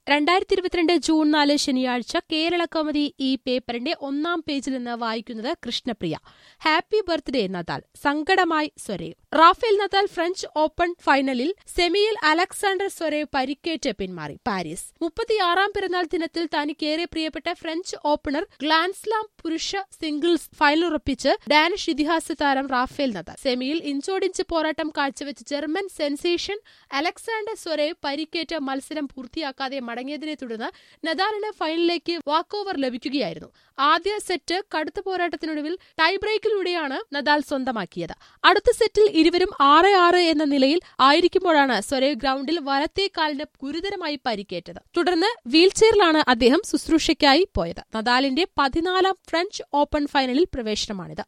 രണ്ടായിരത്തി ഇരുപത്തിരണ്ട് ജൂൺ നാല് ശനിയാഴ്ച കേരള കൗമുദി ഈ പേപ്പറിന്റെ ഒന്നാം പേജിൽ നിന്ന് വായിക്കുന്നത് കൃഷ്ണപ്രിയ ഹാപ്പി ബർത്ത്ഡേ നദാൽ സങ്കടമായി Zverev Rafael Nadal French Open ഫൈനലിൽ സെമിയിൽ അലക്സാണ്ടർ സ്വരേവ് പരിക്കേറ്റ് പിന്മാറി പാരീസ് മുപ്പത്തിയാറാം പിറന്നാൾ ദിനത്തിൽ തനിക്കേറെ പ്രിയപ്പെട്ട ഫ്രഞ്ച് ഓപ്പണർ ഗ്ലാൻസ്ലാം പുരുഷ സിംഗിൾസ് ഫൈനൽ ഉറപ്പിച്ച് ഡാനിഷ് ഇതിഹാസ താരം റാഫേൽ നദാൽ സെമിയിൽ ഇഞ്ചോടിഞ്ച് പോരാട്ടം കാഴ്ചവെച്ച ജർമ്മൻ സെൻസേഷൻ അലക്സാണ്ടർ സ്വരേവ് പരിക്കേറ്റ മത്സരം പൂർത്തിയാക്കാതെ മടങ്ങിയതിനെ തുടർന്ന് നദാലിന് ഫൈനലിലേക്ക് വാക്ക് ഓവർ ലഭിക്കുകയായിരുന്നു ആദ്യ സെറ്റ് കടുത്ത പോരാട്ടത്തിനൊടുവിൽ ടൈ ബ്രേക്കിലൂടെയാണ് നദാൽ സ്വന്തമാക്കിയത് അടുത്ത സെറ്റിൽ ഇരുവരും ആറ് ആറ് എന്ന നിലയിൽ ആയിരിക്കുമ്പോഴാണ് സ്വരേവ് ഗ്രൗണ്ടിൽ വലത്തേ കാലിന് ഗുരുതരമായി പരിക്കേറ്റത് തുടർന്ന് വീൽചെയറിലാണ് അദ്ദേഹം ശുശ്രൂഷയ്ക്കായി പോയത് നദാലിന്റെ പതിനാലാം ഫ്രഞ്ച് ഓപ്പൺ ഫൈനലിൽ പ്രവേശനമാണിത്